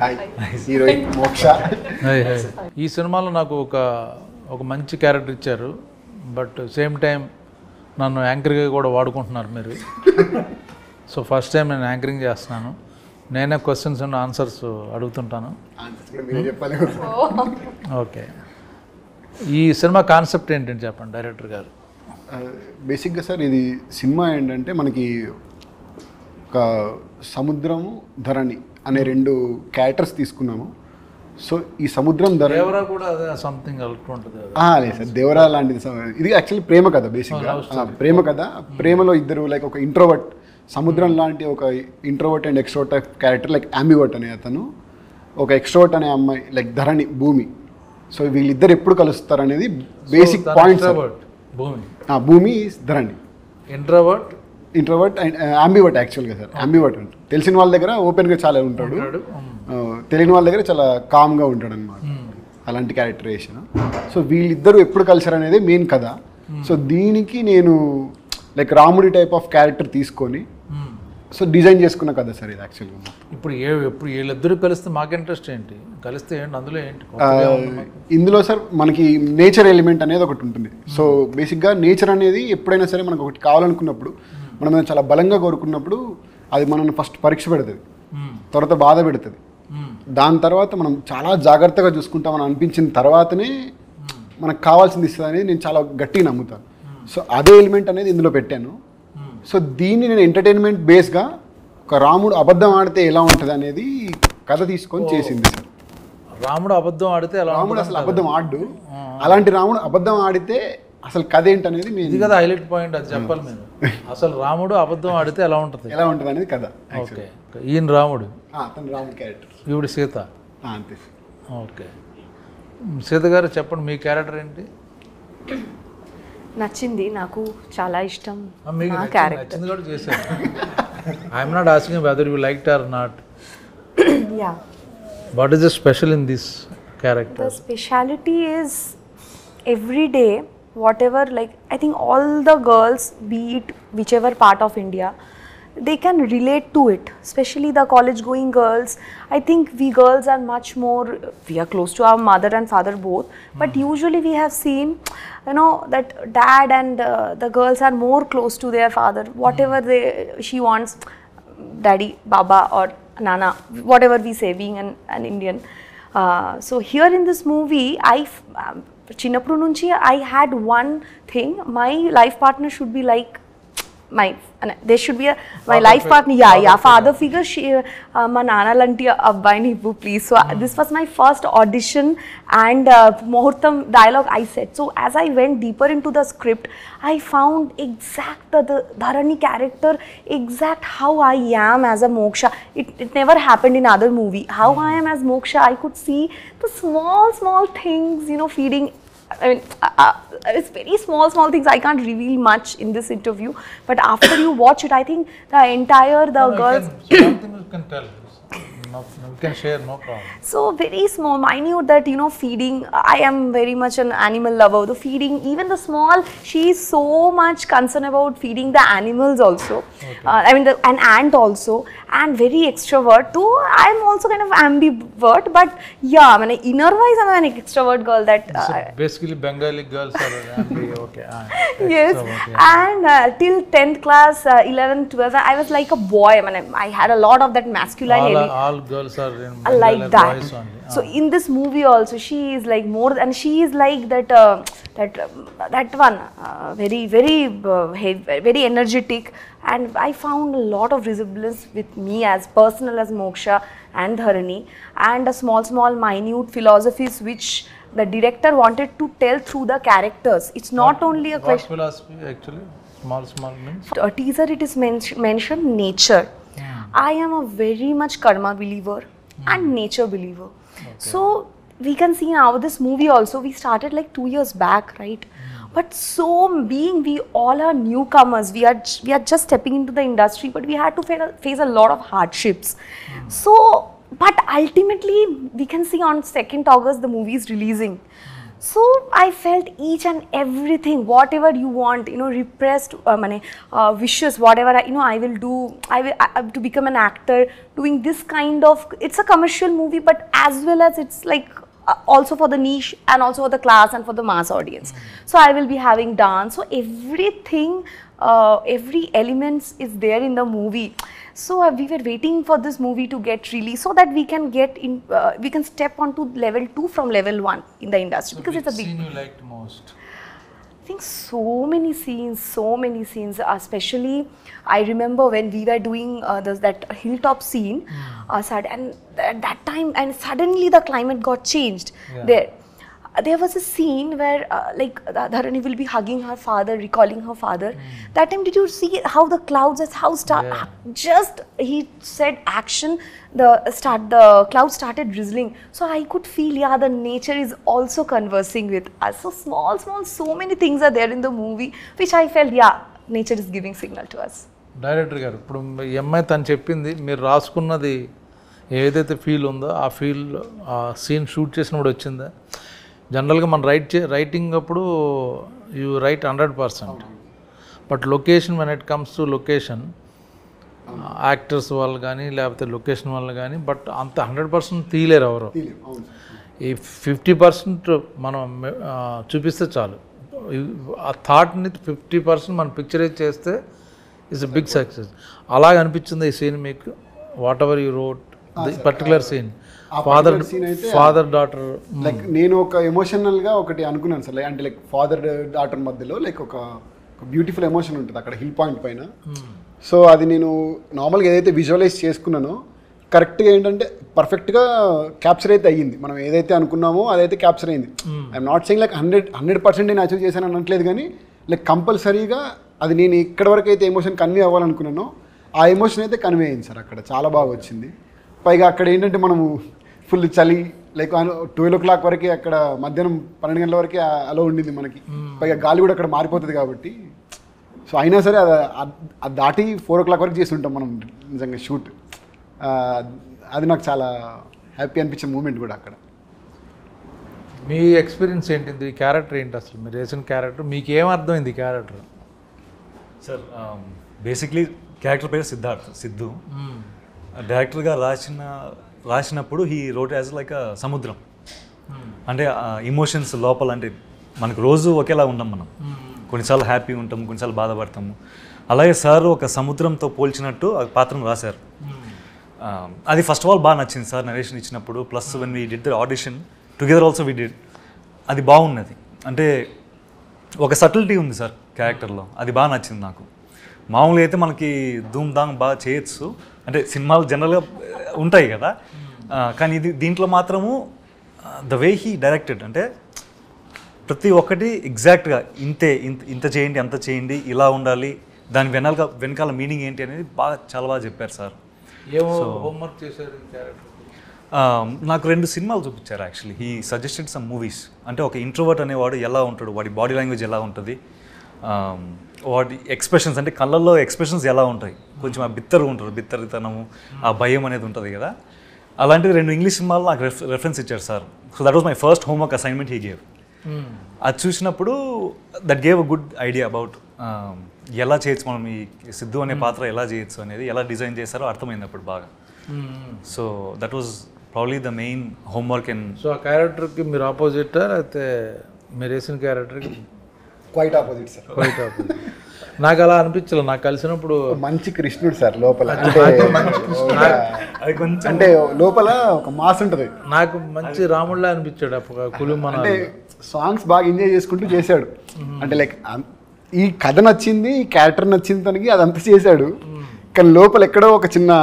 Hi heroine Moksha hi hi ఈ సినిమాలో నాకు ఒక ఒక మంచి క్యారెక్టర్ ఇచ్చారు బట్ సేమ్ టైం నన్ను యాంకర్గా కూడా వాడుకుంటున్నారు మీరు సో ఫస్ట్ టైం నేను యాంకరింగ్ చేస్తున్నాను నేనే క్వశ్చన్స్ అండ్ ఆన్సర్స్ అడుగుతుంటాను ఆన్సర్స్ కూడా మీరే చెప్పాలి ఓకే ఈ సినిమా కాన్సెప్ట్ ఏంటంటే చెప్పండి డైరెక్టర్ గారు బేసిక్గా సార్ ఇది సినిమా ఏంటంటే మనకి ఒక సముద్రము ధరణి అనే రెండు క్యారెక్టర్స్ తీసుకున్నాము సో ఈ సముద్రం ధర దేవరా కూడా అదే సంథింగ్ ఉంటుంది కదా. ఆ, లేదు సార్ దేవరా లాంటిది సమ- ఇది యాక్చువల్లీ ప్రేమ కథ బేసిక్గా ఆ, ప్రేమ కథ ప్రేమలో ఇద్దరు లైక్ ఒక ఇంట్రోవర్ట్ సముద్రం లాంటి ఒక introvert and extrovert type character like ambivert అనే అతను ఒక ఎక్స్ట్రోవర్ట్ అనే అమ్మాయి లైక్ ధరణి భూమి సో వీళ్ళిద్దరు ఎప్పుడు కలుస్తారు అనేది బేసిక్ తన పాయింట్స్ introvert, భూమి భూమి is Dharani introvert introvert and ambivert యాక్చువల్గా సార్ అంబివర్ట్ ఉంటుంది తెలిసిన వాళ్ళ దగ్గర ఓపెన్గా చాలా ఉంటాడు ఆ, తెలియని వాళ్ళ దగ్గర చాలా కామ్గా ఉంటాడు అనమాట అలాంటి క్యారెక్టరేషన్ సో వీళ్ళిద్దరూ ఎప్పుడు కలిసారు అనేది మెయిన్ కథ సో దీనికి నేను లైక్ రాముడి టైప్ ఆఫ్ క్యారెక్టర్ తీసుకొని సో డిజైన్ చేసుకున్న కథ సార్ ఇది యాక్చువల్గా ఇప్పుడు ఏ ఎప్పుడు వీళ్ళిద్దరూ కలిస్తే మాకు ఇంట్రెస్ట్ ఏంటి కలిస్తే ఏంటి అందులో ఏంటి కొత్తగా ఉంది మాకు. ఇందులో సార్ మనకి నేచర్ ఎలిమెంట్ అనేది ఒకటి ఉంటుంది సో బేసిక్గా నేచర్ అనేది ఎప్పుడైనా సరే మనకు ఒకటి కావాలనుకున్నప్పుడు మనం ఏదైనా చాలా బలంగా కోరుకున్నప్పుడు అది మనల్ని ఫస్ట్ పరీక్ష పెడుతుంది మ్మ్. తర్వాత బాధ పెడుతుంది మ్మ్. దాని తర్వాత మనం చాలా జాగ్రత్తగా చూసుకుంటామని అనిపించిన తర్వాతనే మనకు కావాల్సింది ఇస్తుంది అనేది నేను చాలా గట్టిగా నమ్ముతాను సో అదే ఎలిమెంట్ అనేది ఇందులో పెట్టాను మ్మ్. సో దీన్ని నేను ఎంటర్టైన్మెంట్ బేస్గా ఒక రాముడు అబద్ధం ఆడితే ఎలా ఉంటుంది అనేది కథ తీసుకొని చేసింది సార్ రాముడు అబద్ధం ఆడితే ఎలా రాముడు ఉంటుంది అసలు అబద్ధం ఆడు అలాంటి రాముడు అబద్ధం ఆడితే అసలు కథ ఏంటనేది ఇది నేను కదా హైలైట్ పాయింట్ అది చెప్పాలి మీరు అసలు రాముడు అబద్ధం ఆడితే ఎలా ఉంటుంది ఎలా ఉంటుంది అనేది కథ ఓకే ఈయన రాముడు అతను రాముడు క్యారెక్టర్ ఈవిడ సీత అంతే ఓకే సీత గారు చెప్పండి మీ క్యారెక్టర్ ఏంటి నచ్చింది నాకు చాలా ఇష్టం ఆ, మీకు నా నచ్చింది- క్యారెక్టర్ నచ్చింది కూడా చేశారు I'm not asking whether you like or not yeah what is the special in this character The speciality is every day, whatever, like, I think all the girls, be it whichever part of India, they can relate to it, especially the college going girls. I think we girls are much more, we are close to our mother and father both, but usually we have seen, you know, that dad and uh, the girls are more close to their father, whatever they, she wants, daddy, baba, or nana, whatever we say, being an, an Indian. Uh, so here in this movie, I f- um, చిన్నప్పుడు నుంచి I had one thing my life partner should be like my they should be my life partner yeah yeah father figure మా నాన్న లాంటి అబ్బాయిని ఇవ్వు please so this was my first audition and ముహూర్తం dialogue I set so as I went deeper into the script I found exact the Dharani character exact how I am as a moksha. It, it never happened in other movie. How I am as moksha, I could see the small, small things, you know, feeding. I mean, uh, uh, it's very small, small things. I can't reveal much in this interview. But after you watch it, I think the entire the girls. something you can tell no, you can share no problem So very small, minute that you know feeding. I am very much an animal lover. The feeding, even the small, she is so much concerned about feeding the animals also. Uh, I mean, the, an ant also, and very extrovert too. I am also kind of ambivert, but yeah, I mean, inner wise, I'm an extrovert girl. That uh, so basically bengali girls are angry okay ah, yes extrovert, yeah. and uh, till 10th class uh, 11th 12th i was like a boy i mean I, I had a lot of that masculine all, ele- all girls are in I like Bengali that. boys only So in this movie also, she is like more, and she is like that, uh, that, um, that one, uh, very, very, uh, heavy, very energetic, and I found a lot of resemblance with me as personal as Moksha and Dharani, and a small, small, minute philosophies which the director wanted to tell through the characters. It's not only a what question. philosophy actually small small means A teaser, it is men- mentioned nature. I am a very much karma believer and nature believer. So we can see now this movie also. We started like two years back, right? But so being we all are newcomers, we are j- we are just stepping into the industry, but we had to face a, face a lot of hardships. So, but ultimately we can see on second August the movie is releasing. So I felt each and everything, whatever you want, you know, repressed uh, money, uh, wishes, whatever I, you know, I will do. I will I, to become an actor, doing this kind of. It's a commercial movie, but as well as it's like uh, also for the niche and also for the class and for the mass audience. So I will be having dance. So everything, uh, every elements is there in the movie. So uh, we were waiting for this movie to get released so that we can get in, uh, we can step on to level two from level one in the industry because it's a big. Scene you like most I think so many scenes, so many scenes. Especially, I remember when we were doing uh, this, that hilltop scene, uh, sud- and at that time, and suddenly the climate got changed Yeah. there. Uh, There was a scene where, uh, like, Dha- Dharani will be hugging her father, recalling her father. That time, did you see how the clouds, as how start, Yeah. just he said action, the start, the clouds started drizzling. So I could feel, yeah, the nature is also conversing with us. So small, small, so many things are there in the movie, which I felt, yeah, nature is giving signal to us. Director గారు ఇప్పుడు ఈ అమ్మాయి తను చెప్పింది మీరు రాసుకున్నది ఏదైతే feel ఉందో ఆ ఫీల్ ఆ సీన్ షూట్ చేసినప్పుడు వచ్చిందా జనరల్గా మనం రైట్ చే రైటింగ్ అప్పుడు you write hundred percent but location when it comes to location actors వాళ్ళు కానీ లేకపోతే లొకేషన్ వాళ్ళు కానీ బట్ అంత హండ్రెడ్ పర్సెంట్ తీయలేరు ఎవరు అవును ఈ ఫిఫ్టీ పర్సెంట్ మనం ఆ, చూపిస్తే చాలు ఈ- ఆ థాట్ని ఫిఫ్టీ పర్సెంట్ మనం పిక్చరైజ్ చేస్తే ఇట్స్ బిగ్ సక్సెస్ అలాగ అనిపించింది ఈ సీన్ మీకు whatever you wrote the particular scene father scene అయితే- ఫాదర్ డాటర్ లైక్ నేను ఒక ఎమోషనల్ గా ఒకటి అనుకున్నాను సార్ అంటే లైక్ ఫాదర్ డాటర్ మధ్యలో లైక్ ఒక బ్యూటిఫుల్ ఎమోషన్ ఉంటుంది అక్కడ హిల్ పాయింట్ పైన సో అది నేను నార్మల్గా ఏదైతే విజువలైజ్ చేసుకున్నానో కరెక్ట్గా ఏంటంటే పర్ఫెక్ట్గా క్యాప్చర్ అయితే అయ్యింది మనం ఏదైతే అనుకున్నామో అదైతే క్యాప్చర్ అయింది I'm not saying like hundred hundred percent నేను అచీవ్ చేశాను అనట్లేదు కానీ లైక్ కంపల్సరీగా అది నేను ఎక్కడి వరకు అయితే ఎమోషన్ కన్వే అవ్వాలనుకున్నానో ఆ ఎమోషన్ అయితే కన్వే అయింది సార్ అక్కడ చాలా బాగా వచ్చింది పైగా అక్కడ ఏంటంటే మనము ఫుల్ చలి లైక్ ట్వెల్వ్ ఓ క్లాక్ వరకే అక్కడ మధ్యాహ్నం పన్నెండు గంటల వరకే అలో ఉండింది మనకి పైగా గాలి కూడా అక్కడ మారిపోతుంది కాబట్టి సో అయినా సరే అది అది దాటి ఫోర్ ఓ క్లాక్ వరకు చేస్తుంటాం మనం నిజంగా షూట్ అది నాకు చాలా హ్యాపీ అనిపించిన మూమెంట్ కూడా అక్కడ మీ ఎక్స్పీరియన్స్ ఏంటి ఈ క్యారెక్టర్ ఏంటి అసలు మీరు వేసిన క్యారెక్టర్ మీకు ఏం అర్థమైంది ఈ క్యారెక్టర్ సార్ బేసిక్లీ క్యారెక్టర్ పేరు సిద్ధార్థ్ సిద్ధు డైరెక్టర్గా రాసిన రాసినప్పుడు హీ రోట్ యాజ్ లైక్ సముద్రం అంటే ఇమోషన్స్ లోపల అంటే మనకు రోజు ఒకేలా ఉండం మనం కొన్నిసార్లు హ్యాపీ ఉంటాము కొన్నిసార్లు బాధపడతాము అలాగే సార్ ఒక సముద్రంతో పోల్చినట్టు ఆ పాత్రను రాశారు ఆ, అది ఫస్ట్ ఆఫ్ ఆల్ బాగా నచ్చింది సార్ నరేషన్ ఇచ్చినప్పుడు plus when we did the audition together also we did అది బాగున్నది అంటే ఒక సటిల్టీ ఉంది సార్ క్యారెక్టర్లో అది బాగా నచ్చింది నాకు మామూలుగా అయితే మనకి ధూమ్ ధామ్ బాగా చేయొచ్చు అంటే సినిమాలు జనరల్గా ఉంటాయి కదా ఆ, కానీ ఇది దీంట్లో మాత్రము ద వే హీ డైరెక్టెడ్ అంటే ప్రతి ఒక్కటి ఎగ్జాక్ట్గా ఇంతే ఇంత ఇంత చేయండి అంత చేయండి ఇలా ఉండాలి దాని వెనక వెనకాల మీనింగ్ ఏంటి అనేది బాగా చాలా బాగా చెప్పారు సార్ ఏమో హోంవర్క్ చేశారు ఈ క్యారెక్టర్ ఆ, నాకు రెండు సినిమాలు చూపించారు actually he suggested some movies అంటే ఒక ఇంట్రోవర్ట్ అనేవాడు ఎలా ఉంటాడు వాడి బాడీ లాంగ్వేజ్ ఎలా ఉంటుంది ఆ, వాడి ఎక్స్ప్రెషన్స్ అంటే కళ్ళల్లో ఎక్స్ప్రెషన్స్ ఎలా ఉంటాయి కొంచెం ఆ బిత్తరు ఉంటారు బిత్తరితనము ఆ భయం అనేది ఉంటుంది కదా అలాంటివి రెండు ఇంగ్లీష్ సినిమాలు నాకు రెఫ్ రెఫరెన్స్ ఇచ్చారు sir so that was my first homework assignment he gave అది చూసినప్పుడు that gave a good idea about ఎలా చేయొచ్చు మనం ఈ సిద్ధు అనే పాత్ర ఎలా చేయొచ్చు అనేది ఎలా డిజైన్ చేశారో అర్థమైంది అప్పుడు బాగా so that was probably the main homework in so ఆ క్యారెక్టర్కి మీరు ఆపోజిటా లేకపోతే మీరు వేసిన క్యారెక్టర్కి quite opposite sir quite opposite నాకు అలా అనిపించలేదు నాకు కలిసినప్పుడు మంచి కృష్ణుడు సార్ లోపల అంటే ఒక- అది కొంచెం అంటే లోపల ఒక మాస్ ఉంటుంది నాకు మంచి రాముడిలా అనిపించాడు అప్పుడు కులుమన అంటే సాంగ్స్ బాగా ఎంజాయ్ చేసుకుంటూ చేశాడు అంటే లైక్ ఈ కథ నచ్చింది ఈ క్యారెక్టర్ నచ్చింది తనకి అదంతా చేశాడు కానీ లోపల ఎక్కడో ఒక చిన్న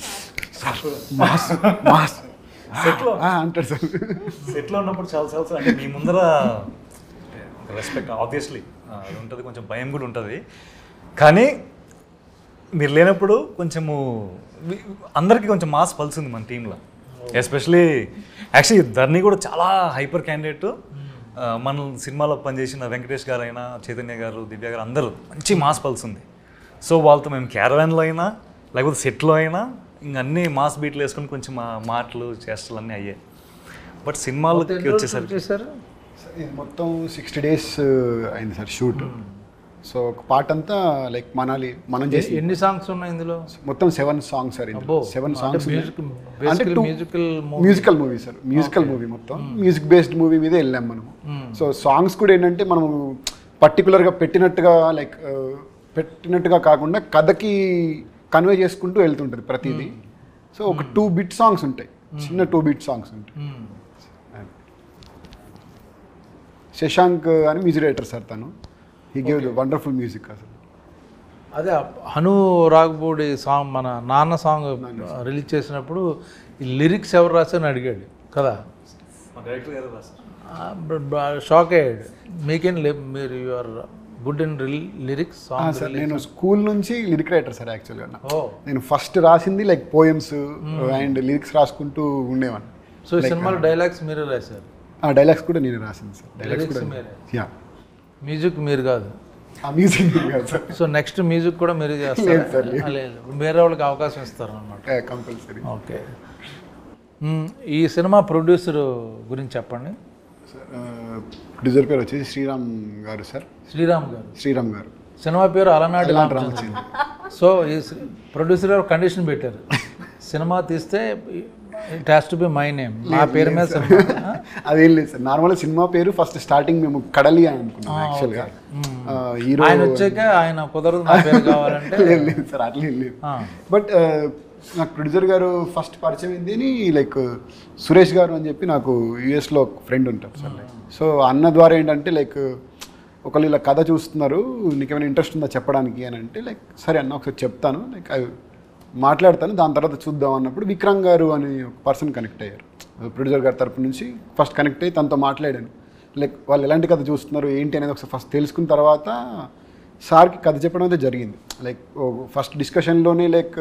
మాస్ మాస్ సెట్లో ఆ, అంటాడు సార్ సెట్లో ఉన్నప్పుడు చాలా చాలా అంటే మీ ముందర రెస్పెక్ట్ ఆబ్వియస్లీ అది ఉంటుంది కొంచెం భయం కూడా ఉంటుంది కానీ మీరు లేనప్పుడు కొంచెము వి- అందరికీ కొంచెం మాస్ పల్స్ ఉంది మన టీంలో ఎస్పెషలీ యాక్చువల్లీ ధర్ని కూడా చాలా హైపర్ క్యాండిడేట్ మన సినిమాలో పనిచేసిన వెంకటేష్ గారు అయినా చైతన్య గారు దివ్య గారు అందరూ మంచి మాస్ పల్స్ ఉంది సో వాళ్ళతో మేము క్యారవాన్లో అయినా లేకపోతే సెట్లో అయినా ఇంక అన్ని మాస్ బీట్లు వేసుకొని కొంచెం మా మాటలు చేష్టలు అన్నీ అయ్యాయి బట్ సినిమాలకి వచ్చేసరికి చేశారు ఇది మొత్తం సిక్స్టీ డేస్ అయింది సార్ షూట్ సో ఒక పాట అంతా లైక్ మనాలి మనం చేసి ఎన్ని సాంగ్స్ ఉన్నాయి ఇందులో మొత్తం సెవెన్ సాంగ్స్ సార్ అబ్బో సెవెన్ అంటే songs music basically musical musical movie sir musical movie మొత్తం మ్యూజిక్ బేస్డ్ మూవీ మీదే వెళ్ళాం మనము సో సాంగ్స్ కూడా ఏంటంటే మనము పర్టికులర్గా పెట్టినట్టుగా లైక్ పెట్టినట్టుగా కాకుండా కథకి కన్వే చేసుకుంటూ వెళ్తుంటుంది ప్రతిదీ సో ఒక టూ బిట్ సాంగ్స్ ఉంటాయి చిన్న టూ బిట్ సాంగ్స్ ఉంటాయి శశాంక్ అని మ్యూజిక్ డైరెక్టర్ సార్ తను హీ గేవ్ వండర్ఫుల్ మ్యూజిక్ అసలు అదే హను రాగపూడి సాంగ్ మన నాన్న సాంగ్ రిలీజ్ చేసినప్పుడు ఈ లిరిక్స్ ఎవరు రాశారని అడిగాడు కదా మా డైరెక్టర్ గారు రాశారు షాక్ అయ్యాడు మీకేం లే మీరు యువర్ గుడ్ ఇన్ లిరిక్స్ ఆ, సాంగ్ సార్ నేను స్కూల్ నుంచి లిరిక్ రైటర్ సార్ యాక్చువల్గా ఓ నేను ఫస్ట్ రాసింది లైక్ పోయమ్స్ అండ్ లిరిక్స్ రాసుకుంటూ ఉండేవాడిని సో ఈ సినిమాలో డైలాగ్స్ మీరే రాశారు ఆ డైలాగ్స్ కూడా నేను రాసింది సార్ డైలాగ్స్ Lyrics కూడా మీరే యా మ్యూజిక్ మీరు కాదు ఆ మ్యూజిక్ కాదు సార్ సో నెక్స్ట్ మ్యూజిక్ కూడా మీరు లేదు చేస్తారు సార్, లేదు. లేదు వేరే వాళ్ళకి అవకాశం ఇస్తారు అనమాట కంపల్సరీ ఓకే మ్మ్. ఈ సినిమా ప్రొడ్యూసర్ గురించి చెప్పండి సార్ ప్రొడ్యూసర్ పేరు వచ్చేసి శ్రీరామ్ గారు సార్ శ్రీరామ్ గారు శ్రీరామ్ గారు సినిమా పేరు అలనాటి అలాంటి రామచంద్ర రామచంద్ర సో ఈ ప్రొడ్యూసర్ గారు కండిషన్ పెట్టారు సినిమా తీస్తే it has to be my name నా పేరు మీద సినిమా అదేం లేదు సార్ నార్మల్ సినిమా పేరు ఫస్ట్ స్టార్టింగ్ మేము కడలి అని అనుకున్నాం యాక్చువల్గా హీరో ఆయన వచ్చాక ఆయన కుదరదు నా పేరు కావాలంటే లేదు లేదు సార్ అట్లే లేదు ఆ, బట్ నాకు ప్రొడ్యూసర్ గారు ఫస్ట్ పరిచయం ఏంది అని లైక్ సురేష్ గారు అని చెప్పి నాకు యూఎస్లో ఒక ఫ్రెండ్ ఉంటారు సార్ లైక్ సో అన్న ద్వారా ఏంటంటే లైక్ ఒకళ్ళు ఇలా కథ చూస్తున్నారు నీకేమైనా ఇంట్రెస్ట్ ఉందా చెప్పడానికి అని అంటే లైక్ సరే అన్న ఒకసారి చెప్తాను లైక్ అవి మాట్లాడతాను దాని తర్వాత చూద్దాం అన్నప్పుడు విక్రమ్ గారు అని ఒక పర్సన్ కనెక్ట్ అయ్యారు ప్రొడ్యూసర్ గారి తరపు నుంచి ఫస్ట్ కనెక్ట్ అయ్యి తనతో మాట్లాడాను లైక్ వాళ్ళు ఎలాంటి కథ చూస్తున్నారు ఏంటి అనేది ఒకసారి ఫస్ట్ తెలుసుకున్న తర్వాత సార్కి కథ చెప్పడం అయితే జరిగింది లైక్ ఫస్ట్ డిస్కషన్లోనే లైక్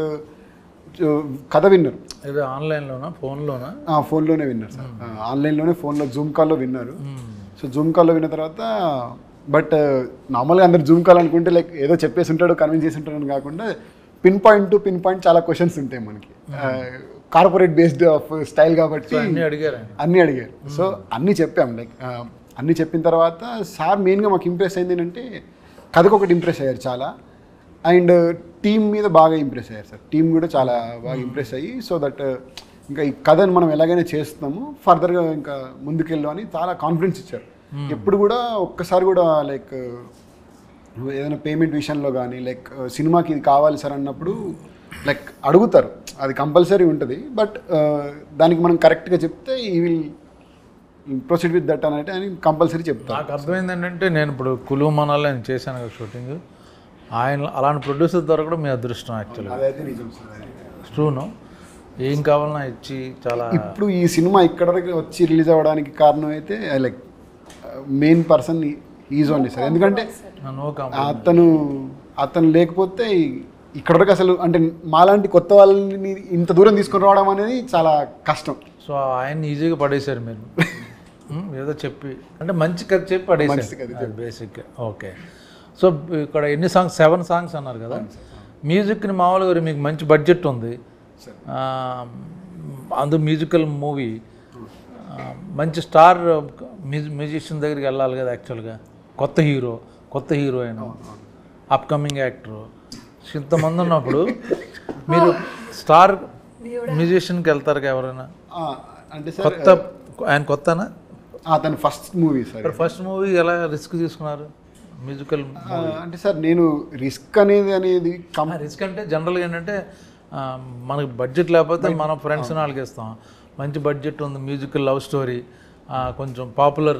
కథ విన్నారు ఇది ఆన్లైన్లోనా ఫోన్లోనా ఆ, ఫోన్లోనే విన్నారు సార్ ఆ, ఆన్లైన్లోనే ఫోన్లో జూమ్ కాల్లో విన్నారు సో జూమ్ కాల్లో విన్న తర్వాత బట్ నార్మల్గా అందరు జూమ్ కాల్ అనుకుంటే లైక్ ఏదో చెప్పేసి ఉంటాడు కన్విన్స్ చేసి ఉంటాడు అని కాకుండా pin point to pin point చాలా క్వశ్చన్స్ ఉంటాయి మనకి కార్పొరేట్ బేస్డ్ ఆఫ్ స్టైల్ కాబట్టి అన్నీ అడిగారు ఆయన అన్నీ అడిగారు సో అన్నీ చెప్పాం లైక్ అన్నీ చెప్పిన తర్వాత సార్ మెయిన్గా మాకు ఇంప్రెస్ అయింది ఏంటంటే కథకు ఒకటి ఇంప్రెస్ అయ్యారు చాలా అండ్ టీం మీద బాగా ఇంప్రెస్ అయ్యారు సార్ టీం కూడా చాలా బాగా ఇంప్రెస్ అయ్యి సో దట్ ఇంకా ఈ కథను మనం ఎలాగైనా చేస్తున్నాము ఫర్దర్గా ఇంకా ముందుకెళ్ళు అని చాలా కాన్ఫిడెన్స్ ఇచ్చారు ఎప్పుడు కూడా ఒక్కసారి కూడా లైక్ ఏదైనా పేమెంట్ విషయంలో కానీ లైక్ సినిమాకి ఇది కావాలి సార్ అన్నప్పుడు లైక్ అడుగుతారు అది కంపల్సరీ ఉంటుంది బట్ దానికి మనం కరెక్ట్గా చెప్తే ఈ విల్ ప్రొసీడ్ విత్ దట్ అనేది అని కంపల్సరీ చెప్తారు నాకు అర్థమైంది ఏంటంటే నేను ఇప్పుడు కులు మనాలి నేను చేశాను కదా షూటింగ్ ఆయన అలాంటి ప్రొడ్యూసర్ దొరకడం మీ అదృష్టం యాక్చువల్గా అదైతే నిజం సార్ ట్రూను ఏం కావాలన్నా ఇచ్చి చాలా ఇప్పుడు ఈ సినిమా ఇక్కడ వరకు వచ్చి రిలీజ్ అవ్వడానికి కారణం అయితే like main person is only sir ఎందుకంటే నో కామ్ అతను అతను లేకపోతే ఈ- ఇక్కడ వరకు అసలు అంటే మాలాంటి కొత్త వాళ్ళని ఇంత దూరం తీసుకొని రావడం అనేది చాలా కష్టం సో ఆయన్ని ఈజీగా పడేశారు మీరు ఉమ్, ఏదో చెప్పి అంటే మంచి కథ చెప్పి మంచి కథ పడేశారు బేసిక్ ఓకే సో ఇక్కడ ఎన్ని సాంగ్స్ సెవెన్ సాంగ్స్ అన్నారు కదా మ్యూజిక్ని మామూలుగా మీకు మంచి బడ్జెట్ ఉంది ఆ, అందు మ్యూజికల్ మూవీ మంచి స్టార్ మ్యూజి మ్యూజిషియన్ దగ్గరికి వెళ్ళాలి కదా యాక్చువల్గా కొత్త హీరో కొత్త హీరోయిన్ అప్కమింగ్ యాక్టర్ ఇంతమంది ఉన్నప్పుడు మీరు స్టార్ మ్యూజిషియన్కి వెళ్తారు కదా ఎవరైనా ఆ, అంటే సార్ కొత్త ఆయన కొత్తనా అతను first movie sir first movie ఎలా రిస్క్ తీసుకున్నారు మ్యూజికల్ ఆ, అంటే సార్ నేను రిస్క్ అనేది అనేది కం రిస్క్ అంటే జనరల్గా ఏంటంటే ఆ, మనకి బడ్జెట్ లేకపోతే మన ఫ్రెండ్స్ వాళ్ళకి ఇస్తాం మంచి బడ్జెట్ ఉంది మ్యూజికల్ లవ్ స్టోరీ కొంచెం పాపులర్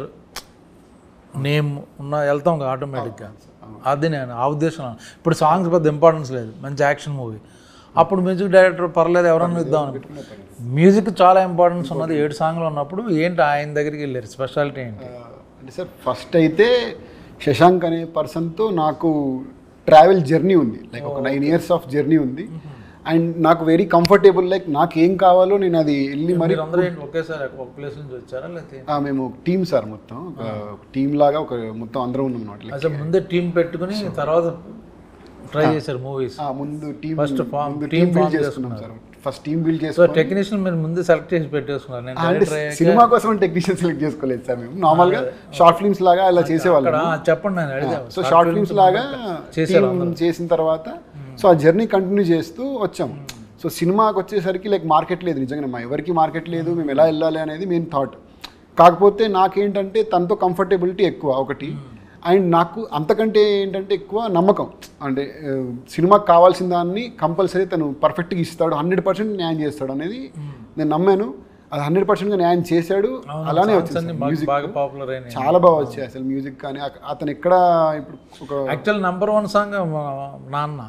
నేమ్ ఉన్న వెళ్తాం ఆటోమేటిక్గా అది నేను ఆ ఉద్దేశం ఇప్పుడు సాంగ్స్ పెద్ద ఇంపార్టెన్స్ లేదు మంచి యాక్షన్ మూవీ అప్పుడు మ్యూజిక్ డైరెక్టర్ పర్లేదు ఎవరన్నా ఇద్దాం అనుకుంటున్నాం మ్యూజిక్ చాలా ఇంపార్టెన్స్ ఉన్నది ఏడు సాంగ్లు ఉన్నప్పుడు ఏంటి ఆయన దగ్గరికి వెళ్ళారు స్పెషాలిటీ ఏంటి ఆ, అంటే సార్ ఫస్ట్ అయితే శశాంక్ అనే పర్సన్తో నాకు ట్రావెల్ జర్నీ ఉంది లైక్ ఒక నైన్ ఇయర్స్ ఆఫ్ జర్నీ ఉంది అండ్ నాకు వెరీ కంఫర్టబుల్ లైక్ నాకు ఏం కావాలో నేను అది వెళ్ళి మరి మీరు అందరూ ఏంటి ఒకేసారి ఒక ప్లేస్ నుంచి వచ్చారా లేకపోతే ఆ, మేము టీమ్ సార్ మొత్తం ఒక టీమ్ లాగా ఒక మొత్తం అందరం ఉన్నాం అన్నమాట like. అసలు ముందే టీం పెట్టుకుని తర్వాత ట్రై చేశారు మూవీస్ ఆ, ముందు టీమ్ First form- ముందు team టీమ్ బిల్డ్ form చేసుకున్నాం sir first team build so చేసుకొని టెక్నీషియన్ మీరు ముందు సెలెక్ట్ చేసి పెట్టేసుకున్నారు నేను అంటే డైరెక్టర్ అయ్యాక సినిమా కోసం టెక్నీషియన్ సెలెక్ట్ చేసుకోలేదు సార్ మేము నార్మల్గా షార్ట్ ఫిల్మ్స్ లాగా అలా చేసేవాళ్ళం అక్కడ చెప్పండి నేను అడిగా సో షార్ట్ ఫిల్మ్స్ లాగా చేశారు team చేసిన తర్వాత సో ఆ జర్నీ కంటిన్యూ చేస్తూ వచ్చాం సో సినిమాకి వచ్చేసరికి లైక్ మార్కెట్ లేదు నిజంగా మా ఎవరికి మార్కెట్ లేదు మేము ఎలా వెళ్ళాలి అనేది మెయిన్ థాట్ కాకపోతే నాకేంటంటే తనతో కంఫర్టబిలిటీ ఎక్కువ ఒకటి అండ్ నాకు అంతకంటే ఏంటంటే ఎక్కువ నమ్మకం అంటే ఆ, సినిమాకి కావాల్సిన దాన్ని కంపల్సరీ తను పర్ఫెక్ట్గా ఇస్తాడు హండ్రెడ్ పర్సెంట్ న్యాయం చేస్తాడు అనేది నేను నమ్మాను అది హండ్రెడ్ పర్సెంట్గా న్యాయం చేశాడు అలానే వచ్చింది అన్ని సార్. బాగా- మ్యూజిక్ బాగా పాపులర్ అయినాయి చాలా బాగా వచ్చాయి అసలు మ్యూజిక్ కానీ అక- అతను ఎక్కడ ఇప్పుడు ఒక యాక్చువల్ నంబర్ వన్ సాంగ్ నాన్న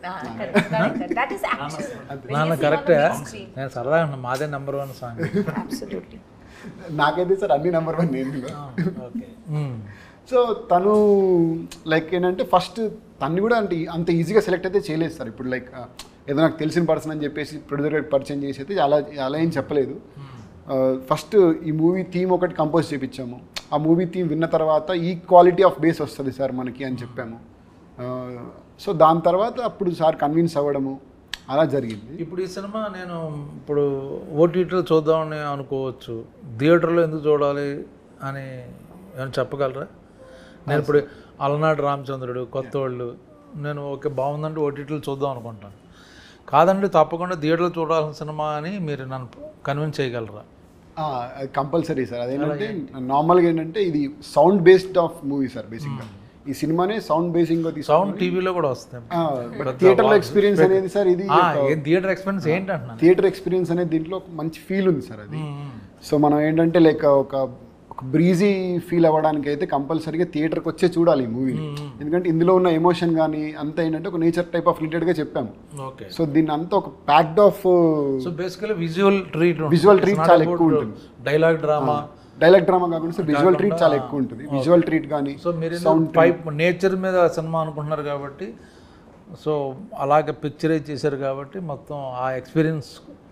that is action. నాన్న కరెక్టే నేను సరదాగా ఉన్నా మాదే నెంబర్ వన్ సాంగ్ Absolutely. నాకైతే సార్ అన్ని నెంబర్ వన్ నేను ఓకే సో తను లైక్ ఏంటంటే ఫస్ట్ తన్ని కూడా అంటే అంత ఈజీగా సెలెక్ట్ అయితే చేయలేదు సార్ ఇప్పుడు లైక్ ఏదో నాకు తెలిసిన పర్సన్ అని చెప్పేసి ప్రొడ్యూసర్ పరిచయం చేసి అయితే అలా అలా ఏం చెప్పలేదు ఫస్ట్ ఈ మూవీ థీమ్ ఒకటి కంపోజ్ చేయించాము ఆ మూవీ థీమ్ విన్న తర్వాత ఈ క్వాలిటీ ఆఫ్ బేస్ వస్తుంది సార్ మనకి అని చెప్పాము సో దాని తర్వాత అప్పుడు సార్ కన్విన్స్ అవ్వడము అలా జరిగింది ఇప్పుడు ఈ సినిమా నేను ఇప్పుడు ఓటీటీలో చూద్దామని అనుకోవచ్చు థియేటర్లో ఎందుకు చూడాలి అని ఏమైనా చెప్పగలరా నేను ఇప్పుడు అలనాడు రామచంద్రుడు కొత్త వాళ్ళు నేను ఓకే బాగుందంటే ఓటీటీలో చూద్దాం అనుకుంటాను కాదండి తప్పకుండా థియేటర్లో చూడాల్సిన సినిమా అని మీరు నన్ను కన్విన్స్ చేయగలరా కంపల్సరీ సార్ అదేంటంటే నార్మల్గా ఏంటంటే ఇది sound based of movie sir బేసిక్గా ఈ సినిమానే సౌండ్ బేసింగ్గా తీసుకు సౌండ్ టీవీలో కూడా వస్తాయి థియేటర్లో ఎక్స్పీరియన్స్ అనేది సార్ ఇది ఆ, ఏం థియేటర్ ఎక్స్పీరియన్స్ ఏంటి అంటున్నాను థియేటర్ ఎక్స్పీరియన్స్ అనేది దీంట్లో ఒక మంచి ఫీల్ ఉంది సార్ అది సో మనం ఏంటంటే లైక్ ఒక ఒక బ్రీజీ ఫీల్ అవ్వడానికి అయితే కంపల్సరీగా థియేటర్కి వచ్చే చూడాలి ఈ మూవీని ఎందుకంటే ఇందులో ఉన్న ఎమోషన్ కానీ అంతా ఏంటంటే ఒక నేచర్ టైప్ ఆఫ్ రిలేటెడ్గా చెప్పాము ఓకే సో దీన్ని అంతా ఒక packed of so basically visual treat Visual treat చాలా ఎక్కువ ఉంటుంది. డైలాగ్ డ్రామా డైలాగ్ డ్రామా కాకుండా సార్ విజువల్ ట్రీట్ చాలా ఎక్కువ ఉంటుంది విజువల్ ట్రీట్ కానీ సో మీరు పైప్ నేచర్ మీద సినిమా అనుకుంటున్నారు కాబట్టి సో అలాగే పిక్చరైజ్ చేశారు కాబట్టి మొత్తం ఆ ఎక్స్పీరియన్స్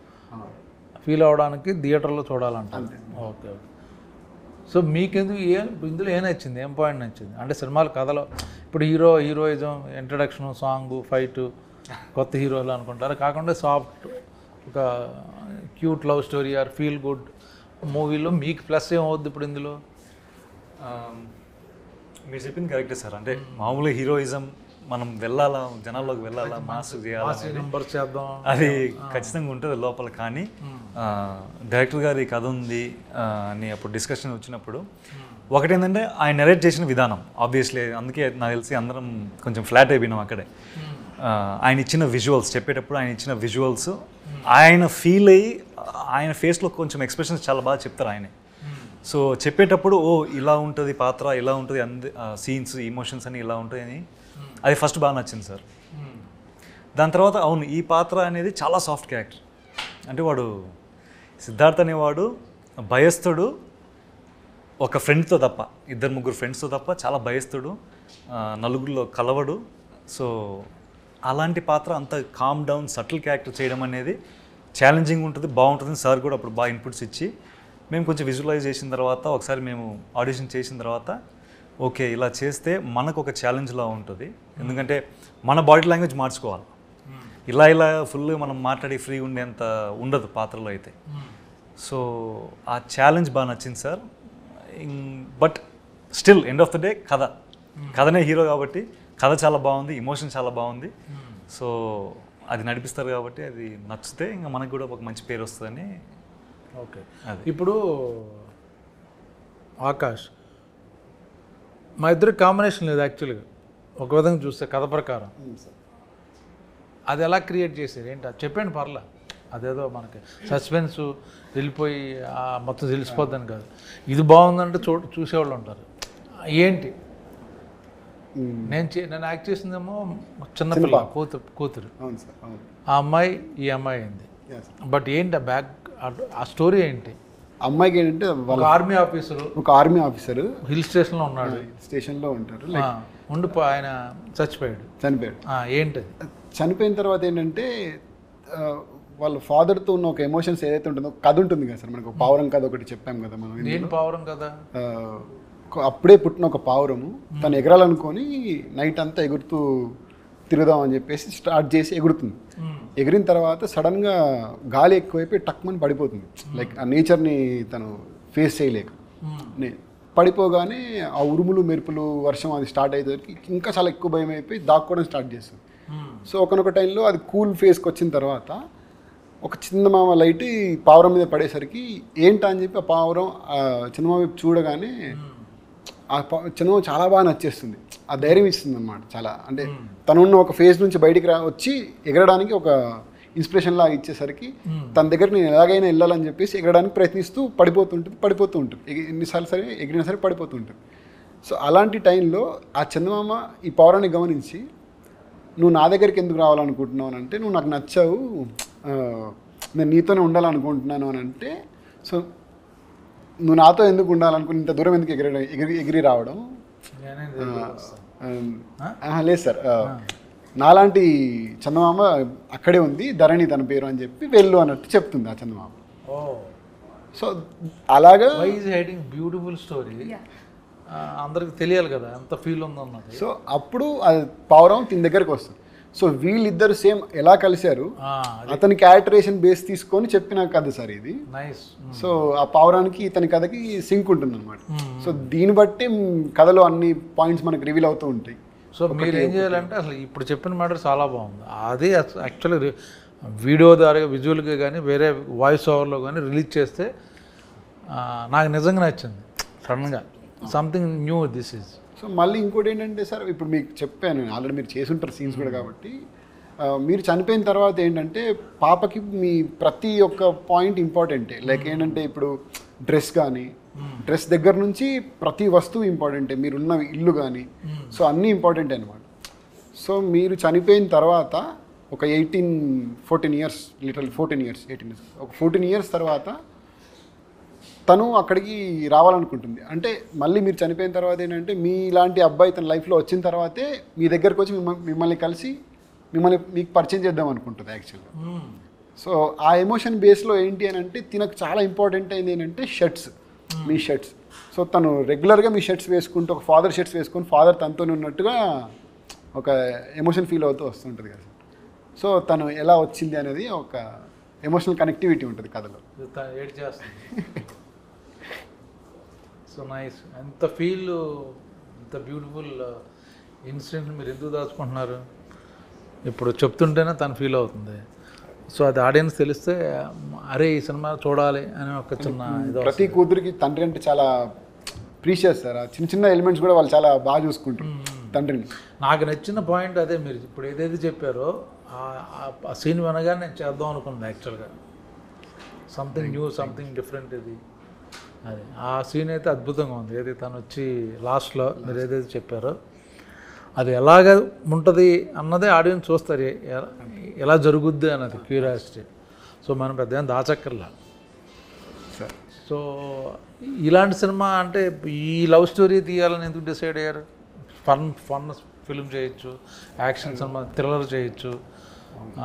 ఫీల్ అవడానికి థియేటర్లో చూడాలంటారు ఓకే ఓకే సో మీకెందుకు ఏ ఇందులో ఏం నచ్చింది ఏం పాయింట్ నచ్చింది అంటే సినిమాల కథలో ఇప్పుడు hero heroism introduction song fight కొత్త హీరోలు అనుకుంటారు కాకుండా సాఫ్ట్ ఒక cute love story or feel good మూవీలో మీకు ప్లస్ ఏమవుద్ది ఇప్పుడు ఇందులో ఆమ్, మీరు చెప్పింది కరెక్టే సార్ అంటే మామూలుగా హీరోయిజం మనం వెళ్ళాలా జనాల్లోకి వెళ్ళాలా మాస్ చేయాలా నెంబర్ చేద్దాం అది ఖచ్చితంగా ఉంటుంది లోపల కానీ ఆ, డైరెక్టర్ గారి కథ ఉంది ఆ, అని అప్పుడు డిస్కషన్ వచ్చినప్పుడు ఒకటి ఏంటంటే ఆయన నెరేట్ చేసిన విధానం ఆబ్వియస్లీ అందుకే నాకు తెలిసి అందరం కొంచెం ఫ్లాట్ అయిపోయినాం అక్కడే ఆ, ఆయన ఇచ్చిన విజువల్స్ చెప్పేటప్పుడు ఆయన ఇచ్చిన విజువల్స్ ఆయన ఫీల్ అయ్యి ఆయన ఫేస్లో కొంచెం ఎక్స్ప్రెషన్స్ చాలా బాగా చెప్తారు ఆయనే సో చెప్పేటప్పుడు ఓ ఇలా ఉంటుంది పాత్ర ఇలా ఉంటుంది అంది సీన్స్ ఇమోషన్స్ అని ఇలా ఉంటాయి అని అది ఫస్ట్ బాగా నచ్చింది సార్ దాని తర్వాత అవును ఈ పాత్ర అనేది చాలా సాఫ్ట్ క్యారెక్టర్ అంటే వాడు సిద్ధార్థ్ అనేవాడు భయస్థుడు ఒక ఫ్రెండ్తో తప్ప ఇద్దరు ముగ్గురు ఫ్రెండ్స్తో తప్ప చాలా భయస్థుడు ఆ, నలుగురిలో కలవడు సో అలాంటి పాత్ర అంత కామ్ డౌన్ సటిల్ క్యారెక్టర్ చేయడం అనేది ఛాలెంజింగ్ ఉంటుంది బాగుంటుంది సార్ కూడా అప్పుడు బాగా ఇన్పుట్స్ ఇచ్చి మేము కొంచెం విజువలైజ్ చేసిన తర్వాత ఒకసారి మేము ఆడిషన్ చేసిన తర్వాత ఓకే ఇలా చేస్తే మనకు ఒక ఛాలెంజ్లా ఉంటుంది ఎందుకంటే మన బాడీ లాంగ్వేజ్ మార్చుకోవాలి ఇలా ఇలా ఫుల్గా మనం మాట్లాడి ఫ్రీ ఉండేంత ఉండదు పాత్రలో అయితే సో ఆ ఛాలెంజ్ బాగా నచ్చింది sir but still end of the day కథ కథనే హీరో కాబట్టి కథ చాలా బాగుంది ఇమోషన్ చాలా బాగుంది సో అది నడిపిస్తారు కాబట్టి అది నచ్చితే ఇంకా మనకు కూడా ఒక మంచి పేరు వస్తుందని ఓకే అది. ఇప్పుడు ఆకాష్ మా ఇద్దరు కాంబినేషన్ లేదు యాక్చువల్గా ఒక విధంగా చూస్తే కథ ప్రకారం అది ఎలా క్రియేట్ చేశారు ఏంటి అది చెప్పండి పర్లా అదేదో మనకి సస్పెన్స్ వెళ్ళిపోయి ఆ మొత్తం తెలిసిపోద్దని కాదు ఇది బాగుందంటే చూ చూసేవాళ్ళు ఉంటారు ఏంటి నేను చే నేను యాక్ట్ చేసిందేమో చిన్నపిల్ల కూతురు కూతురు అవును సార్ అవును ఆ అమ్మాయి ఈ అమ్మాయి అయింది Yes. బట్ ఏంటి ఆ బ్యాక్ ఆ స్టోరీ ఏంటి అమ్మాయికి ఏంటంటే వాళ్ళ ఒక ఆర్మీ ఆఫీసరు ఒక ఆర్మీ ఆఫీసర్ హిల్ స్టేషన్లో ఉన్నాడు స్టేషన్లో ఉంటారు ఆ, లైక్ ఉండిపో ఆయన చచ్చిపోయాడు చనిపోయాడు ఆ, ఏంటది చనిపోయిన తర్వాత ఏంటంటే ఆ, వాళ్ళ ఫాదర్తో ఉన్న ఒక ఎమోషన్స్ ఏదైతే ఉంటుందో ఒక కథ ఉంటుంది కదా సార్ మనకు ఒక పావురం కథ ఒకటి చెప్పాం కదా మనం నేను పావురం కదా ఆ, ఒక- అప్పుడే పుట్టిన ఒక పావురము తను ఎగరాలనుకొని నైట్ అంతా ఎగురుతూ తిరుగుదాం అని చెప్పేసి స్టార్ట్ చేసి ఎగురుతుంది ఎగిరిన తర్వాత సడన్గా గాలి ఎక్కువైపోయి టక్మని పడిపోతుంది లైక్ ఆ నేచర్ని తను ఫేస్ చేయలేక నే- పడిపోగానే ఆ ఉరుములు మెరుపులు వర్షం అది స్టార్ట్ అయ్యేసరికి ఇంకా చాలా ఎక్కువ భయం అయిపోయి దాక్కోవడం స్టార్ట్ చేస్తుంది సో ఒకనొక టైంలో అది కూల్ ఫేస్కి వచ్చిన తర్వాత ఒక చందమామ లైట్ ఈ పావురం మీద పడేసరికి ఏంటా అని చెప్పి ఆ పావురం ఆ చందమామ వైపు చూడగానే ఆ పా- చందమామ చాలా బాగా నచ్చేస్తుంది ఆ ధైర్యం ఇస్తుంది అనమాట చాలా అంటే తనున్న ఒక ఫేజ్ నుంచి బయటికి రా వచ్చి ఎగరడానికి ఒక ఇన్స్పిరేషన్ లాగా ఇచ్చేసరికి తన దగ్గర నేను ఎలాగైనా వెళ్ళాలని చెప్పేసి ఎగరడానికి ప్రయత్నిస్తూ పడిపోతుంటుంది పడిపోతూ ఉంటుంది ఎగి- ఎన్నిసార్లు సరే ఎగిరినా సరే పడిపోతూ ఉంటుంది సో అలాంటి టైంలో ఆ చందమామ ఈ పౌరాన్ని గమనించి నువ్వు నా దగ్గరికి ఎందుకు రావాలనుకుంటున్నావు అని అంటే నువ్వు నాకు నచ్చావు ఆ, నేను నీతోనే ఉండాలనుకుంటున్నాను అని అంటే సో నువ్వు నాతో ఎందుకు ఉండాలనుకుని ఇంత దూరం ఎందుకు ఎగిరి ఎగిరి ఎగిరి రావడం నేనే ఆ, దగ్గరికి వస్తాను. ఆ, ఆహా, లేదు సార్ ఆ, నాలాంటి చందమామ అక్కడే ఉంది ధరణి తన పేరు అని చెప్పి వెళ్ళు అన్నట్టు చెప్తుంది ఆ చందమామ ఓ సో అలాగా why is hiding beautiful story అందరికి తెలియాలి కదా ఎంత ఫీల్ ఉందన్నది సో అప్పుడు అది పావురం తిన దగ్గరకు వస్తుంది సో వీళ్ళిద్దరు సేమ్ ఎలా కలిశారు అతని క్యారెక్టరేషన్ బేస్ తీసుకొని చెప్పిన కథ సార్ ఇది నైస్ సో ఆ పావురానికి ఇతని కథకి సింక్ ఉంటుంది అనమాట సో దీన్ని బట్టి మ్, కథలో అన్ని పాయింట్స్ మనకు రివీల్ అవుతూ ఉంటాయి సో మీరు ఏం చేయాలంటే అసలు ఇప్పుడు చెప్పిన మాట చాలా బాగుంది అదే యాక్చువల్లీ వీడియో ద్వారా విజువల్గా కానీ వేరే వాయిస్ ఓవర్లో కానీ రిలీజ్ చేస్తే ఆ, నాకు నిజంగా నచ్చింది సడన్గా something new this is so మళ్ళీ ఇంకోటి ఏంటంటే సార్ ఇప్పుడు మీకు చెప్పాను ఆల్రెడీ మీరు చేసుంటారు సీన్స్ కూడా కాబట్టి ఆ, మీరు చనిపోయిన తర్వాత ఏంటంటే పాపకి మీ ప్రతి ఒక్క పాయింట్ ఇంపార్టెంటే లైక్ ఏంటంటే ఇప్పుడు డ్రెస్ కానీ డ్రెస్ దగ్గర నుంచి ప్రతి వస్తువు ఇంపార్టెంటే మీరున్న ఇల్లు కానీ సో అన్నీ ఇంపార్టెంట్ అనమాట సో మీరు చనిపోయిన తర్వాత ఒక eighteen fourteen years literal fourteen years eighteen years ఒక ఫోర్టీన్ ఇయర్స్ తర్వాత తను అక్కడికి రావాలనుకుంటుంది అంటే మళ్ళీ మీరు చనిపోయిన తర్వాత ఏంటంటే మీ ఇలాంటి అబ్బాయి తన లైఫ్లో వచ్చిన తర్వాతే మీ దగ్గరకు వచ్చి మిమ్మల్ని మిమ్మల్ని కలిసి మిమ్మల్ని మీకు పరిచయం చేద్దాం అనుకుంటుంది యాక్చువల్గా సో ఆ ఎమోషన్ బేస్లో ఏంటి అని అంటే తినకు చాలా ఇంపార్టెంట్ అయింది ఏంటంటే షర్ట్స్ మీ షర్ట్స్ సో తను రెగ్యులర్గా మీ షర్ట్స్ వేసుకుంటూ ఒక ఫాదర్ షర్ట్స్ వేసుకొని ఫాదర్ తనతో ఉన్నట్టుగా ఒక ఎమోషన్ ఫీల్ అవుతూ వస్తుంటుంది కదా సో తను ఎలా వచ్చింది అనేది ఒక ఎమోషనల్ కనెక్టివిటీ ఉంటుంది కథలో ఏడ్ చేస్తుంది సో నైస్ ఎంత ఫీల్ ఎంత బ్యూటిఫుల్ ఇన్సిడెంట్ మీరు ఎందుకు దాచుకుంటున్నారు ఇప్పుడు చెప్తుంటేనే తను ఫీల్ అవుతుంది సో అది ఆడియన్స్ తెలిస్తే అరే ఈ సినిమా చూడాలి అని ఒక చిన్న ఇది ప్రతి కూతురికి తండ్రి అంటే చాలా ప్రీషియస్ సార్ ఆ చిన్న చిన్న ఎలిమెంట్స్ కూడా వాళ్ళు చాలా బాగా చూసుకుంటారు తండ్రిని నాకు నచ్చిన పాయింట్ అదే మీరు ఇప్పుడు ఏదైతే చెప్పారో ఆ- ఆ- ఆ సీన్ వినగానే నేను చేద్దాం అనుకున్నాను యాక్చువల్గా సంథింగ్ న్యూ సంథింగ్ డిఫరెంట్ ఇది అది ఆ సీన్ అయితే అద్భుతంగా ఉంది ఏది తను వచ్చి లాస్ట్లో మీరు ఏదైతే చెప్పారో అది ఎలాగ ఉంటుంది అన్నదే ఆడియన్స్ చూస్తారు ఎ- ఎలా- ఎలా జరుగుద్ది అన్నది క్యూరియాసిటీ సో మనం పెద్ద ఏం దాచక్కర్లా సార్ సో ఇలాంటి సినిమా అంటే ఈ లవ్ స్టోరీ తీయాలని ఎందుకు డిసైడ్ అయ్యారు ఫన్ ఫన్ ఫిల్మ్ చేయొచ్చు యాక్షన్ సినిమా థ్రిల్లర్ చేయొచ్చు ఆ,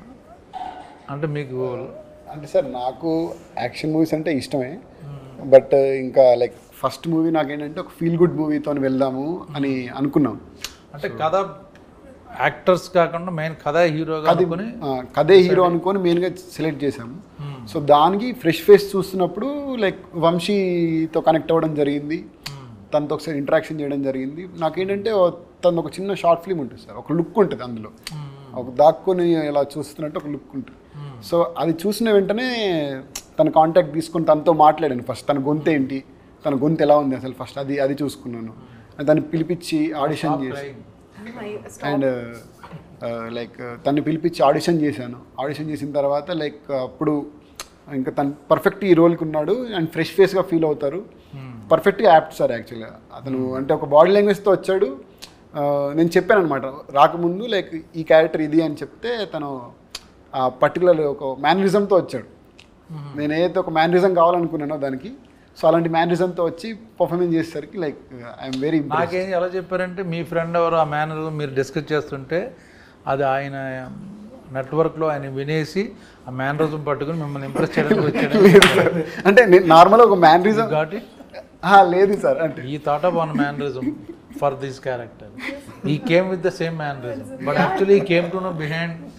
అంటే మీకు అంటే సార్ నాకు యాక్షన్ మూవీస్ అంటే ఇష్టమే బట్ ఇంకా లైక్ ఫస్ట్ మూవీ నాకేంటంటే ఒక ఫీల్ గుడ్ మూవీతో వెళ్దాము అని అనుకున్నాం అంటే కథ యాక్టర్స్ కాకుండా మెయిన్ కథ హీరోగా అనుకుని ఆ, కథే హీరో అనుకొని మెయిన్గా సెలెక్ట్ చేసాము సో దానికి ఫ్రెష్ ఫేస్ చూస్తున్నప్పుడు లైక్ వంశీతో కనెక్ట్ అవ్వడం జరిగింది తనతో ఒకసారి ఇంటరాక్షన్ చేయడం జరిగింది నాకేంటంటే ఓ- తను ఒక చిన్న షార్ట్ ఫిల్మ్ ఉంటుంది సార్ ఒక లుక్ ఉంటుంది అందులో ఒక దాక్కుని ఇలా చూస్తున్నట్టు ఒక లుక్ ఉంటుంది సో అది చూసిన వెంటనే తన కాంటాక్ట్ తీసుకుని తనతో మాట్లాడాను ఫస్ట్ తన గొంతు ఏంటి తన గొంతు ఎలా ఉంది అసలు ఫస్ట్ అది అది చూసుకున్నాను దాన్ని పిలిపించి ఆడిషన్ చేసి అండ్ లైక్ తన్ని పిలిపించి ఆడిషన్ చేశాను ఆడిషన్ చేసిన తర్వాత లైక్ అప్పుడు ఇంకా తను పర్ఫెక్ట్ ఈ రోల్కి ఉన్నాడు అండ్ ఫ్రెష్ ఫేస్గా ఫీల్ అవుతారు పర్ఫెక్ట్గా యాప్ట్ సార్ యాక్చువల్గా అతను అంటే ఒక బాడీ లాంగ్వేజ్తో వచ్చాడు ఆ, నేను చెప్పాను అనమాట రాకముందు లైక్ ఈ క్యారెక్టర్ ఇది అని చెప్తే తను ఆ పర్టికులర్ ఒక మేనరిజంతో వచ్చాడు నేను ఏదైతే ఒక మేనరిజం కావాలనుకున్నానో దానికి సో అలాంటి మేనరిజంతో వచ్చి పర్ఫార్మెన్స్ చేసేసరికి లైక్ ఐఎమ్ వెరీ నాకేం ఎలా చెప్పారంటే మీ ఫ్రెండ్ ఎవరు ఆ మేనర్ మీరు డిస్కస్ చేస్తుంటే అది ఆయన నెట్వర్క్లో ఆయన వినేసి ఆ మేనరిజం పట్టుకుని మిమ్మల్ని ఇంప్రెస్ చేయడానికి వచ్చాడు లేదు సార్ అంటే నేను నార్మల్గా ఒక మ్యానరిజం కాబట్టి లేదు సార్ అంటే ఈ thought of one mannerism for this character ఈ came with the same mannerism but actually ఈ came to know behind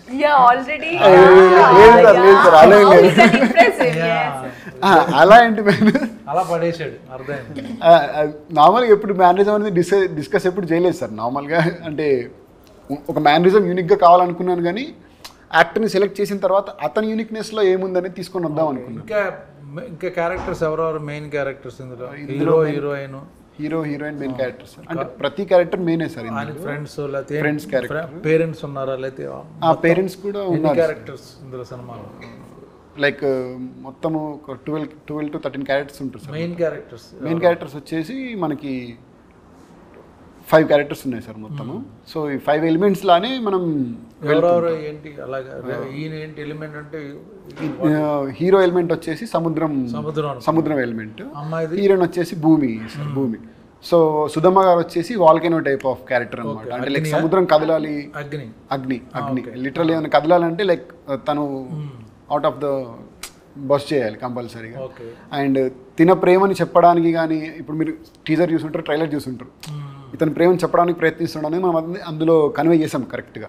Yeah, already. లేదు సార్ లేదు సార్ అలా ఏం Now లేదు he can impress him. Yes. ఆ, అలా ఏంటి మేము అలా పడేసాడు అర్థమైంది నార్మల్గా ఎప్పుడు మేనరిజం అనేది డిస్కస్ డిస్కస్ ఎప్పుడు చేయలేదు సార్ నార్మల్గా అంటే ఒక మేనరిజం యూనిక్గా కావాలనుకున్నాను కానీ యాక్టర్ని సెలెక్ట్ చేసిన తర్వాత అతని యూనిక్నెస్లో ఏముందని తీసుకొని వద్దాం అనుకున్నాను ఇంకా ఇంకా క్యారెక్టర్స్ ఎవరెవరు మెయిన్ క్యారెక్టర్స్ ఇందులో hero heroine hero heroine main character sir అంటే ప్రతి క్యారెక్టర్ మెయినే సార్ ఆయన ఇందులో ఫ్రెండ్స్ లేకపోతే Friends character. పేరెంట్స్ ఉన్నారా లేకపోతే ఆ పేరెంట్స్ కూడా ఎన్ని ఉన్నారు క్యారెక్టర్స్ ఇందులో సినిమాలో లైక్ మొత్తము ఒక twelve twelve to thirteen characters ఉంటారు sir main characters main characters వచ్చేసి మనకి ఫైవ్ క్యారెక్టర్స్ ఉన్నాయి సార్ మొత్తము సో ఈ ఫైవ్ ఎలిమెంట్స్ లానే మనం ఎవరెవరు ఏంటి అలాగా ఈయన ఏంటి ఎలిమెంట్ అంటే హీరో ఎలిమెంట్ వచ్చేసి సముద్రం సముద్రం అనుకో. సముద్రం ఎలిమెంట్ అమ్మాయిది హీరోయిన్ వచ్చేసి భూమి సార్ భూమి సో సుధమ్మ గారు వచ్చేసి వాల్కెనో టైప్ ఆఫ్ క్యారెక్టర్ అనమాట అంటే లైక్ అగ్నియా? సముద్రం కదలాలి అగ్ని అగ్ని అగ్ని లిటరల్ ఏదైనా కదలాలంటే లైక్ తను అవుట్ ఆఫ్ ద బస్ చేయాలి కంపల్సరీగా ఓకే అండ్ తిన ప్రేమని చెప్పడానికి కానీ ఇప్పుడు మీరు టీజర్ చూసుంటారు ట్రైలర్ చూసుంటారు ఇతని ప్రేమని చెప్పడానికి ప్రయత్నిస్తున్నాడని మనం అది అందులో కన్వే చేసాం కరెక్ట్గా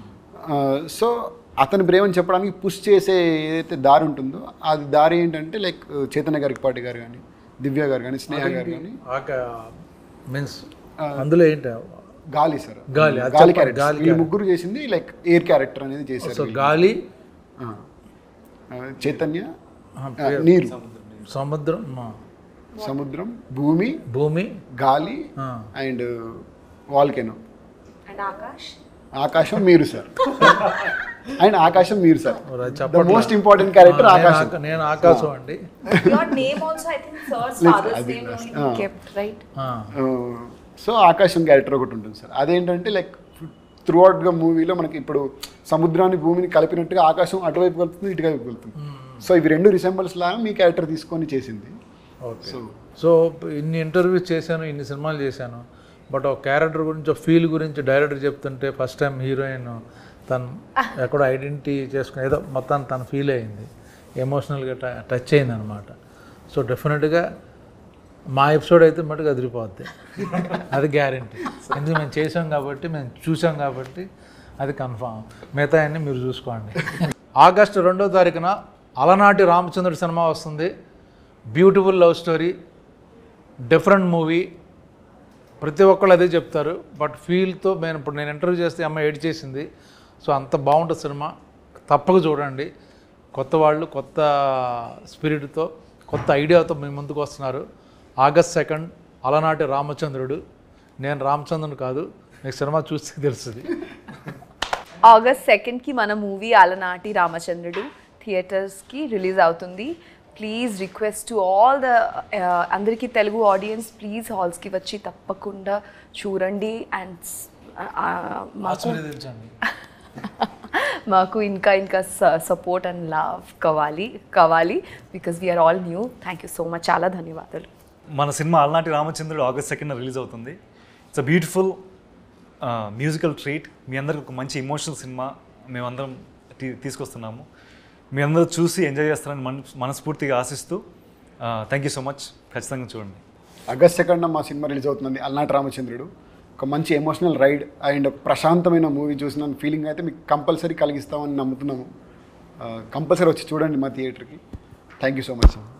సో అతని ప్రేమని చెప్పడానికి పుష్ చేసే ఏదైతే దారి ఉంటుందో అది దారి ఏంటంటే లైక్ చైతన్య గారికి పాటి గారు కానీ దివ్య గారు కానీ స్నేహ గారు కానీ మీన్స్ అందులో ఏంటి గాలి సార్ గాలి, అది గాలి చెప్పండి, క్యారెక్టర్ గాలి వీళ్ళు ముగ్గురు చేసింది లైక్ ఎయిర్ క్యారెక్టర్ అనేది సో చేశారు గాలి ఆ. ఆ, చైతన్య ఆ, ఆ, నీరు సముద్రం ఆ, సముద్రం భూమి భూమి గాలి ఆ. And volcano And Akash? ఆకాశం మీరు సార్ అండ్ ఆకాశం మీరు సార్ మరి అది ద చెప్పట్లా. మోస్ట్ ఇంపార్టెంట్ క్యారెక్టర్ నేను ఆకాశం ఆకా- నేను ఆకాశం అండి Your name also, I think, sir's Let's- father's I think name that's- only ah. kept, right? ఆ, సో ఆకాశం క్యారెక్టర్ ఒకటి ఉంటుంది సార్ అదేంటంటే లైక్ త్రూ అవుట్గా మూవీలో మనకి ఇప్పుడు సముద్రాన్ని భూమిని కలిపినట్టుగా ఆకాశం అటువైపు వెళ్తుంది ఇటువైపు వెళ్తుంది సో ఇవి రెండు రిసెంబల్స్ లాగా మీ క్యారెక్టర్ తీసుకొని చేసింది ఓకే సో సో ఇన్ని ఇంటర్వ్యూస్ చేశాను ఇన్ని సినిమాలు చేశాను బట్ ఒక క్యారెక్టర్ గురించి ఒక ఫీల్ గురించి డైరెక్టర్ చెప్తుంటే ఫస్ట్ టైం హీరోయిన్ తను ఎక్కడో ఐడెంటిటీ చేసుకుని ఏదో మొత్తాన్ని తను ఫీల్ అయింది ఎమోషనల్గా టచ్ అయింది అనమాట సో డెఫినెట్గా మా ఎపిసోడ్ అయితే మటుకు అదిరిపోద్ది అది గ్యారంటీ ఎందుకు మేము చేసాం కాబట్టి మేము చూసాం కాబట్టి అది కన్ఫామ్ మిగతా అన్ని మీరు చూసుకోండి ఆగస్టు రెండో తారీఖున అలనాటి రామచంద్రుడి సినిమా వస్తుంది beautiful love story different movie ప్రతి ఒక్కళ్ళు అదే చెప్తారు బట్ ఫీల్తో నేను ఇప్పుడు నేను ఇంటర్వ్యూ చేస్తే అమ్మాయి ఎడ్ చేసింది సో అంత బాగుంటుంది సినిమా తప్పక చూడండి కొత్త వాళ్ళు కొత్త స్పిరిట్తో కొత్త ఐడియాతో మీ ముందుకు వస్తున్నారు ఆగస్ట్ సెకండ్ అలనాటి రామచంద్రుడు నేను రామచంద్రుడు కాదు మీకు సినిమా చూస్తే తెలుస్తుంది ఆగస్ట్ సెకండ్కి మన మూవీ అలనాటి రామచంద్రుడు థియేటర్స్కి రిలీజ్ అవుతుంది please request to all the అందరికీ తెలుగు ఆడియన్స్ ప్లీజ్ హాల్స్కి వచ్చి తప్పకుండా చూడండి అండ్ మాకు ఆశీర్వదించండి మాకు ఇంకా ఇంకా సపోర్ట్ అండ్ లవ్ కావాలి కావాలి because we're all new thank you so much చాలా ధన్యవాదాలు మన సినిమా Alanati Ramachandrudu August second release అవుతుంది it's a beautiful musical treat మీ అందరికి ఒక మంచి ఇమోషనల్ సినిమా మేమందరం తీ- తీసుకొస్తున్నాము మీ అందరూ చూసి ఎంజాయ్ చేస్తారని మన మనస్ఫూర్తిగా ఆశిస్తూ థ్యాంక్ యూ సో మచ్ ఖచ్చితంగా చూడండి ఆగస్ట్ సెకండ్ మా సినిమా రిలీజ్ అవుతుంది అల్నాటి రామచంద్రుడు ఒక మంచి ఎమోషనల్ రైడ్ అండ్ ఒక ప్రశాంతమైన మూవీ చూసిన ఫీలింగ్ అయితే మీకు కంపల్సరీ కలిగిస్తామని నమ్ముతున్నాము కంపల్సరీ వచ్చి చూడండి మా థియేటర్కి thank you so much sir